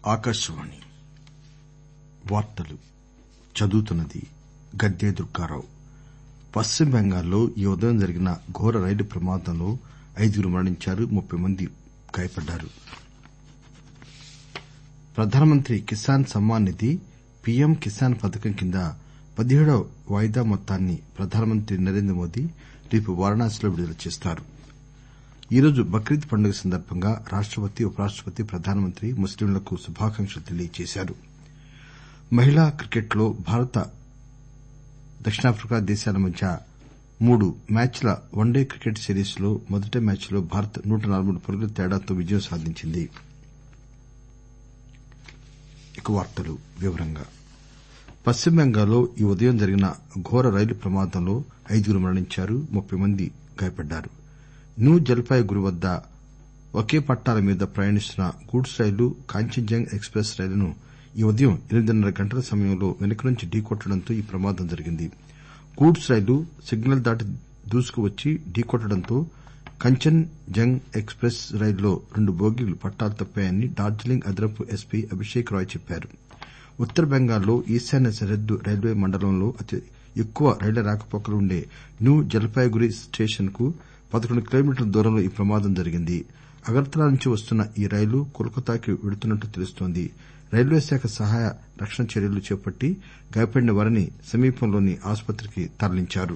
ఆకాశవాణి వార్తలు చదువుతున్నది గద్దె దుర్గారావు పశ్చిమ బెంగాల్లో ఈ ఉదయం జరిగిన ఘోర రైలు ప్రమాదంలో ఐదుగురు మరణించారు ముప్పై మంది గాయపడ్డారు ప్రధానమంత్రి కిసాన్ సమ్మాన్ నిధి పీఎం కిసాన్ పథకం కింద పదిహేడవ వాయిదా మొత్తాన్ని ప్రధానమంత్రి నరేంద్ర మోదీ రేపు వారణాసిలో విడుదల చేస్తారు ఈరోజు బక్రీద్ పండుగ సందర్బంగా రాష్టపతి ఉపరాష్టపతి ప్రధానమంత్రి ముస్లింలకు శుభాకాంక్షలు తెలియజేశారు మహిళా క్రికెట్ లో భారత దక్షిణాఫ్రికా దేశాల మధ్య మూడు మ్యాచ్ల వన్డే క్రికెట్ సిరీస్ లో మొదటి మ్యాచ్ లో భారత్ నూట నలబై మూడు పరుగుల తేడాతో విజయం సాధించింది పశ్చిమ బెంగాల్లో ఈ ఉదయం జరిగిన ఘోర రైలు ప్రమాదంలో ఐదుగురు మరణించారు ముప్పై మంది గాయపడ్డారు న్యూ జల్పాయిగురి వద్ద ఒకే పట్టాల మీద ప్రయాణిస్తున్న goods rail Kanchenjunga express రైలును ఈ ఉదయం ఎనిమిదిన్నర గంటల సమయంలో వెనుక నుంచి ఢీకొట్టడంతో ఈ ప్రమాదం జరిగింది గూడ్స్ రైలు సిగ్నల్ దాటి దూసుకువచ్చి ఢీకొట్టడంతో కంచన్ జంగ్ ఎక్స్ ప్రెస్ రైలులో రెండు బోగీలు పట్టాలు తప్పాయని డార్జిలింగ్ అదనపు ఎస్పీ అభిషేక్ రాయ్ చెప్పారు ఉత్తర బెంగాల్లో ఈశాన్య సరిహద్దు రైల్వే మండలంలో అతి ఎక్కువ రైళ్ల రాకపోకలు ఉండే న్యూ జల్పాయిగురి స్టేషన్ కు పదకొండు కిలోమీటర్ల దూరంలో ఈ ప్రమాదం జరిగింది అగర్తలా నుంచి వస్తున్న ఈ రైలు కోల్కతాకి వెళుతున్నట్లు తెలుస్తోంది రైల్వే శాఖ సహాయ రక్షణ చర్యలు చేపట్టి గాయపడిన వారిని సమీపంలోని ఆసుపత్రికి తరలించారు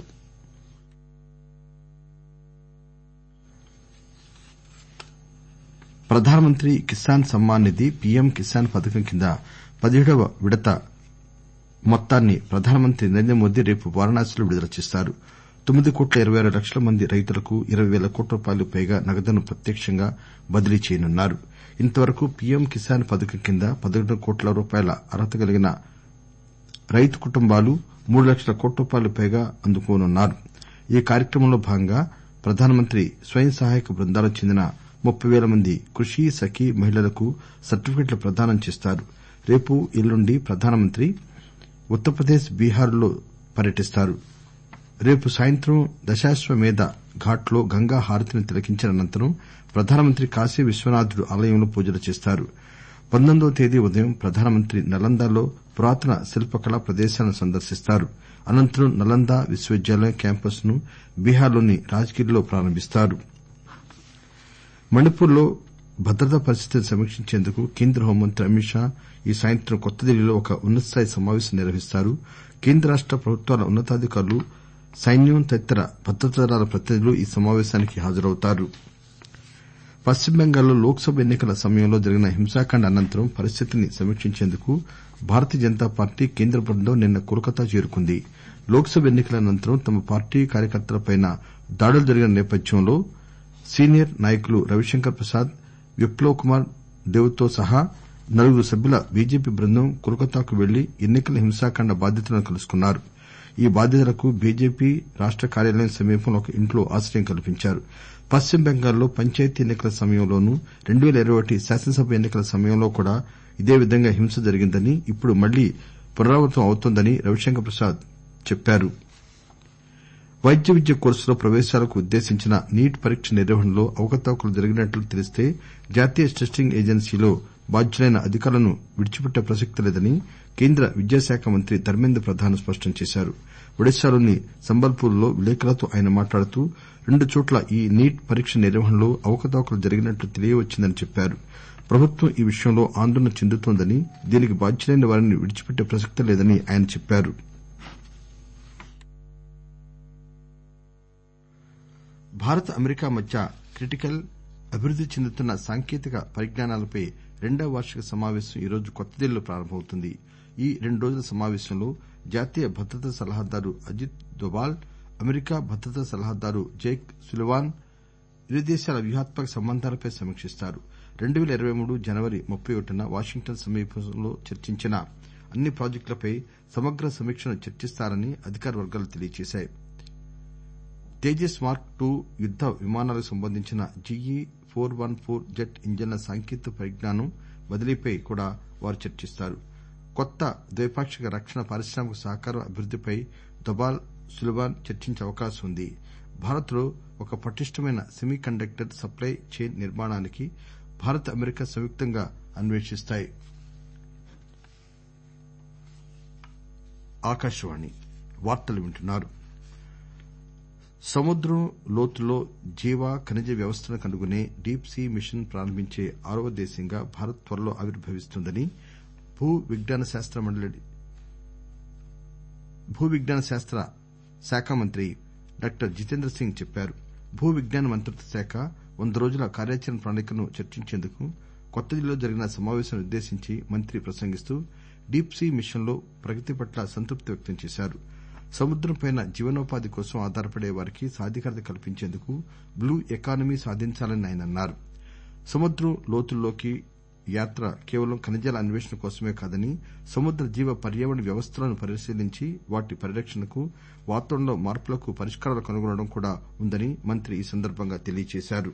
ప్రధానమంత్రి కిసాన్ సమ్మాన్ నిధి పీఎం కిసాన్ పథకం కింద పదిహేడవ విడత మొత్తాన్ని ప్రధానమంత్రి నరేంద్ర మోదీ రేపు వారణాసిలో విడుదల చేస్తారు తొమ్మిది కోట్ల ఇరవై ఆరు లక్షల మంది రైతులకు ఇరవై పేల కోట్ల రూపాయలకు పైగా నగదును ప్రత్యక్షంగా బదిలీ చేయనున్నారు ఇంతవరకు పీఎం కిసాన్ పథకం కింద పదకొండు కోట్ల రూపాయల అర్హత కలిగిన రైతు కుటుంబాలు మూడు లక్షల కోట్ల రూపాయలకు పైగా అందుకోనున్నారు ఈ కార్యక్రమంలో భాగంగా ప్రధానమంత్రి స్వయం సహాయక బృందాలకు చెందిన ముప్పై పేల మంది కృషి సఖి మహిళలకు సర్టిఫికెట్లు ప్రదానం చేస్తారు రేపు ఎల్లుండి ప్రధానమంత్రి ఉత్తరప్రదేశ్ బీహార్ ల్లో పర్యటిస్తారు రేపు సాయంత్రం దశాశ్వమేధ ఘాట్ లో గంగా హారతిని తిలకించిన అనంతరం ప్రధానమంత్రి కాశీ విశ్వనాథుడు ఆలయంలో పూజలు చేస్తారు పంతొమ్మిదవ తేదీ ఉదయం ప్రధానమంత్రి నలందలో పురాతన శిల్పకళా ప్రదేశాలను సందర్శిస్తారు అనంతరం నలంద విశ్వవిద్యాలయం క్యాంపస్ ను బీహార్ లోని రాజ్ గిర్ లో ప్రారంభిస్తారు మణిపూర్ లో భద్రతా పరిస్థితిని సమీక్షించేందుకు కేంద్ర హోంమంత్రి అమిత్ షా ఈ సాయంత్రం కొత్తదిల్లీలో ఒక ఉన్న తస్థాయి సమావేశం నిర్వహిస్తారు కేంద్ర రాష్ట ప్రభుత్వాల ఉన్న తాధికారులు సైన్యం తదితర భద్రతా దళాల ప్రతినిధులు ఈ సమావేశానికి హాజరవుతారు పశ్చిమ బెంగాల్లో లోక్ సభ ఎన్ని కల సమయంలో జరిగిన హింసాకాండ అనంతరం పరిస్థితిని సమీక్షించేందుకు భారతీయ జనతా పార్టీ కేంద్ర బృందం నిన్న కోల్కతా చేరుకుంది లోక్ సభ ఎన్ని కల అనంతరం తమ పార్టీ కార్యకర్తలపై దాడులు జరిగిన నేపథ్యంలో సీనియర్ నాయకులు రవిశంకర్ ప్రసాద్ విప్లవ్ కుమార్ దేవ్ తో సహా నలుగురు సభ్యుల బీజేపీ బృందం కోల్కతాకు వెళ్లి ఎన్ని కల హింసాకాండ బాధితులను కలుసుకున్నారు ఈ బాధితులకు బీజేపీ రాష్ట కార్యాలయం సమీపంలో ఒక ఇంట్లో ఆశ్రయం కల్పించారు పశ్చిమ బెంగాల్లో పంచాయతీ ఎన్ని కల సమయంలోనూ రెండు పేల ఇరవై ఒకటి శాసనసభ ఎన్ని కల సమయంలో కూడా ఇదే విధంగా హింస జరిగిందని ఇప్పుడు మళ్లీ పునరావృతం అవుతోందని రవిశంకర్ ప్రసాద్ చెప్పారు వైద్య విద్య కోర్సులో ప్రవేశాలకు ఉద్దేశించిన నీట్ పరీక్ష నిర్వహణలో అవకతవకలు జరిగినట్లు తెలిస్తే జాతీయ టెస్టింగ్ ఏజెన్సీలో బాధ్యులైన అధికారులను విడిచిపెట్టే ప్రసక్తి లేదని కేంద్ర విద్యాశాఖ మంత్రి ధర్మేంద్ర ప్రధాన్ స్పష్టం చేశారు ఒడిశాలోని సంబల్పూర్ లో విలేకరులతో ఆయన మాట్లాడుతూ రెండు చోట్ల ఈ నీట్ పరీక్ష నిర్వహణలో అవకతవకలు జరిగినట్లు తెలియవచ్చిందని చెప్పారు ప్రభుత్వం ఈ విషయంలో ఆందోళన చెందుతోందని దీనికి బాధ్యులైన వారిని విడిచిపెట్టే ప్రసక్తే లేదని ఆయన చెప్పారు భారత్ అమెరికా మధ్య క్రిటికల్ అభివృద్ది చెందుతున్న సాంకేతిక పరిజ్ఞానాలపై రెండవ వార్షిక సమావేశం ఈరోజు కొత్తదిల్లీలో ప్రారంభమవుతుంది ఈ రెండు రోజుల సమావేశంలో జాతీయ భద్రతా సలహాదారు అజిత్ దోబాల్ అమెరికా భద్రతా సలహాదారు జేక్ సులివాన్ ఇరు దేశాల వ్యూహాత్మక సంబంధాలపై సమీకిస్తారు రెండు పేల ఇరవై మూడు జనవరి ముప్పై ఒకటిన వాషింగ్టన్ సమావేశంలో చర్చించిన అన్ని ప్రాజెక్టులపై సమగ్ర సమీక్షను చర్చిస్తారని అధికార వర్గాలు తెలియజేశాయి తేజస్ మార్క్ టూ యుద్ద విమానాలకు సంబంధించిన GE four one four jet ఇంజన్ల సాంకేతిక పరిజ్ఞానం బదిలీపై కూడా వారు చర్చిస్తారు కొత్త ద్వైపాక్షిక రక్షణ పారిశ్రామిక సహకారం అభివృద్దిపై దోబాల్ సులివాన్ చర్చించే అవకాశం ఉంది భారత్ లో ఒక పటిష్టమైన సెమీ కండక్టర్ సప్లై చైన్ నిర్మాణానికి భారత్ అమెరికా సంయుక్తంగా అన్వేషిస్తాయి సముద్రం లోతుల్లో జీవ ఖనిజ వ్యవస్థను కనుగొనే డీప్ సీ మిషన్ ప్రారంభించే ఆరవ దేశంగా భారత్ త్వరలో ఆవిర్భవిస్తుందని భూ విజ్ఞాన శాస్త్ర శాఖ మంత్రి డాక్టర్ జితేంద్ర సింగ్ చెప్పారు భూ విజ్ఞాన మంత్రిత్వ శాఖ వంద రోజుల కార్యాచరణ ప్రణాళికను చర్చించేందుకు కొత్తదిల్లీలో జరిగిన సమావేశాన్ని ఉద్దేశించి మంత్రి ప్రసంగిస్తూ డీప్ సీ మిషన్ లో ప్రగతి పట్ల సంతృప్తి వ్యక్తం చేశారు సముద్రంపై జీవనోపాధి కోసం ఆధారపడే వారికి సాధికారత కల్పించేందుకు బ్లూ ఎకానమీ సాధించాలని ఆయన అన్నారు సముద్రం లోతుల్లోకి యాత్ర కేవలం ఖనిజాల అన్వేషణ కోసమే కాదని సముద్ర జీవ పర్యావరణ వ్యవస్థలను పరిశీలించి వాటి పరిరక్షణకు వాతావరణంలో మార్పులకు పరిష్కారాలు కనుగొనడం కూడా ఉందని మంత్రి ఈ సందర్బంగా తెలియజేశారు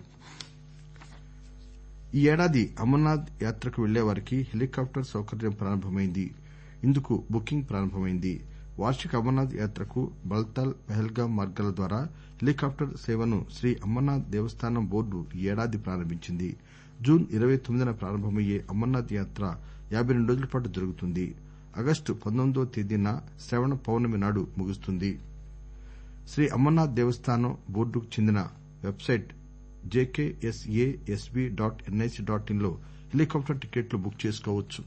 ఈ ఏడాది అమర్నాథ్ యాత్రకు వెళ్లేవారికి హెలికాప్టర్ సౌకర్యం ప్రారంభమైంది ఇందుకు బుకింగ్ ప్రారంభమైంది వార్షిక అమర్నాథ్ యాత్రకు బల్తాల్ పహల్గాం మార్గాల ద్వారా హెలికాప్టర్ సేవను శ్రీ అమర్నాథ్ దేవస్థానం బోర్డు ఈ ఏడాది ప్రారంభించింది జూన్ ఇరవై తొమ్మిదిన ప్రారంభమయ్యే అమర్నాథ్ యాత్ర యాబై రెండు రోజుల పాటు జరుగుతుంది ఆగస్టు పంతొమ్మిదవ తేదీన శ్రావణ పౌర్ణమి నాడు ముగుస్తుంది శ్రీ అమర్నాథ్ దేవస్థానం బోర్డుకు చెందిన website JKSASB dot NIC dot in లో హెలికాప్టర్ టికెట్లు బుక్ చేసుకోవచ్చు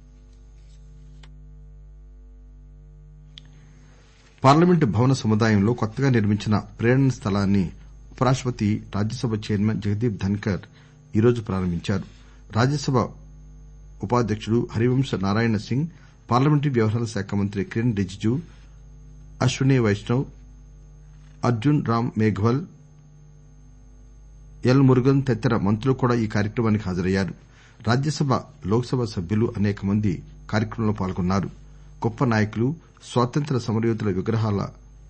పార్లమెంటు భవన సముదాయంలో కొత్తగా నిర్మించిన ప్రేరణ స్థలాన్ని ఉపరాష్టపతి రాజ్యసభ చైర్మన్ జగదీప్ ధన్కర్ ఈరోజు ప్రారంభించారు రాజ్యసభ ఉపాధ్యకుడు హరివంశ్ నారాయణ సింగ్ పార్లమెంటరీ వ్యవహారాల శాఖ మంత్రి కిరణ్ రిజిజు అశ్విని వైష్ణవ్ అర్జున్ రామ్ మేఘ్వాల్ ఎల్ మురుగన్ తదితర మంత్రులు కూడా ఈ కార్యక్రమానికి హాజరయ్యారు రాజ్యసభ లోక్ సభ సభ్యులు అనేక మంది కార్యక్రమంలో పాల్గొన్నారు గొప్ప నాయకులు స్వాతంత్ర్య సమరయోధుల విగ్రహాల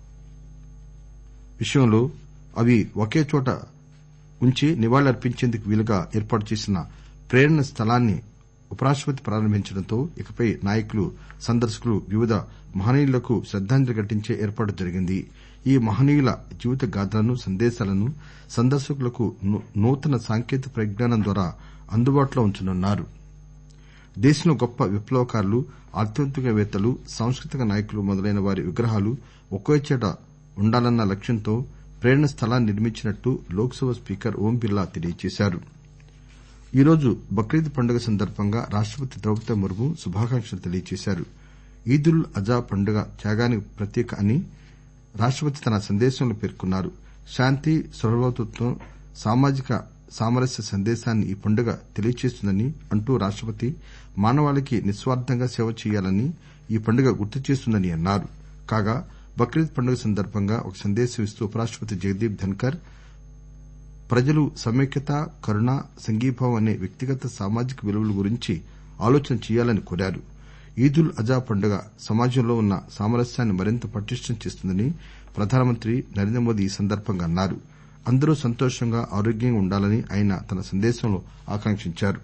విషయంలో అవి ఒకే చోట ఉంచి నివాళులర్పించేందుకు వీలుగా ఏర్పాటు చేసిన ప్రేరణ స్థలాన్ని ఉపరాష్టపతి ప్రారంభించడంతో ఇకపై నాయకులు సందర్శకులు వివిధ మహనీయులకు శ్రద్దాంజలి ఘటించే ఏర్పాటు జరిగింది ఈ మహనీయుల జీవిత గాథలను సందేశాలను సందర్శకులకు నూతన సాంకేతిక పరిజ్ఞానం ద్వారా అందుబాటులో ఉంచనున్నారు దేశంలో గొప్ప విప్లవకారులు ఆధ్యాత్మికవేత్తలు సాంస్కృతిక నాయకులు మొదలైన వారి విగ్రహాలు ఒకేచోట ఉండాలన్న లక్ష్యంతో ప్రేరణ స్థలాన్ని నిర్మించినట్లు లోక్ సభ స్పీకర్ ఓం బిర్లా తెలియజేశారు ఈరోజు బక్రీద్ పండుగ సందర్బంగా రాష్టపతి ద్రౌపది ముర్ము శుభాకాంక్షలు తెలియజేశారు ఈద్ ఉల్ అజా పండుగ త్యాగానికి ప్రతీక అని రాష్టపతి తన సందేశంలో పేర్కొన్నారు శాంతి సౌభ్రాతృత్వం సామాజిక సామరస్య సందేశాన్ని ఈ పండుగ తెలియజేస్తుందని అంటూ రాష్టపతి మానవాళికి నిస్వార్థంగా సేవ చేయాలని ఈ పండుగ గుర్తుచేస్తుందని అన్నారు కాగా బక్రీద్ పండుగ సందర్బంగా ఒక సందేశం ఇస్తూ ఉపరాష్టపతి జగదీప్ ధన్కర్ ప్రజలు సమైక్యత కరుణ సంఘీభావం అనే వ్యక్తిగత సామాజిక విలువల గురించి ఆలోచన చేయాలని కోరారు ఈద్ ఉల్ అజా పండుగ సమాజంలో ఉన్న సామరస్యాన్ని మరింత పటిష్టం చేస్తుందని ప్రధానమంత్రి నరేంద్రమోదీ ఈ సందర్బంగా అన్నారు అందరూ సంతోషంగా ఆరోగ్యంగా ఉండాలని ఆయన తన సందేశంలో ఆకాంక్షించారు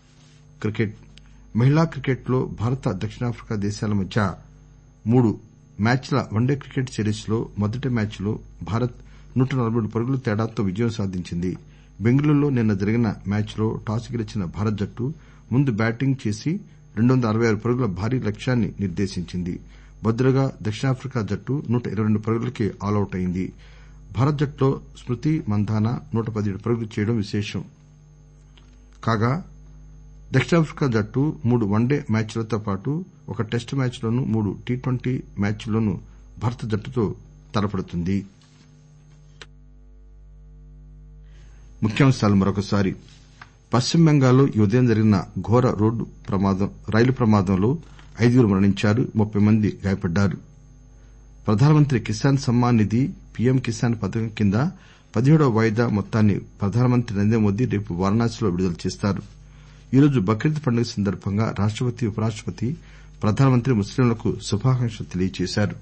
మహిళా క్రికెట్ లో భారత దక్షిణాఫ్రికా దేశాల మధ్య మూడు మ్యాచ్ల వన్డే క్రికెట్ సిరీస్ లో మొదటి మ్యాచ్ లో భారత్ నూట నలబై ఏడు పరుగుల తేడాతో విజయం సాధించింది బెంగళూరులో నిన్న జరిగిన మ్యాచ్ లో టాస్ గెలిచిన భారత జట్టు ముందు బ్యాటింగ్ చేసి రెండు వందల అరవై ఆరు పరుగుల భారీ లక్ష్యాన్ని నిర్దేశించింది బదులుగా దక్షిణాఫ్రికా జట్టు నూట ఇరవై రెండు పరుగులకే ఆలౌట్ అయింది భారత జట్టులో స్మృతి మంధాన నూట పదిహేడు పరుగులు చేయడం విశేషం కాగా దక్షిణాఫ్రికా జట్టు మూడు వన్డే మ్యాచ్లతో పాటు ఒక టెస్టు మ్యాచ్ లోనూ మూడు టీ ట్వంటీ మ్యాచ్ల్లోనూ భారత జట్టుతో తలపడుతుంది పశ్చిమ బెంగాల్లో ఈ ఉదయం జరిగిన ఘోర రైలు ప్రమాదంలో ఐదుగురు మరణించారు ముప్పై మంది గాయపడ్డారు ప్రధానమంత్రి కిసాన్ సమ్మాన్ నిధి పీఎం కిసాన్ పథకం కింద పదిహేడవ వాయిదా మొత్తాన్ని ప్రధానమంత్రి నరేంద్రమోదీ రేపు వారణాసిలో విడుదల చేస్తారు ఈరోజు బక్రీద్ పండుగ సందర్బంగా రాష్టపతి ఉపరాష్టపతి ప్రధానమంత్రి ముస్లింలకు శుభాకాంక్షలు తెలియజేశారు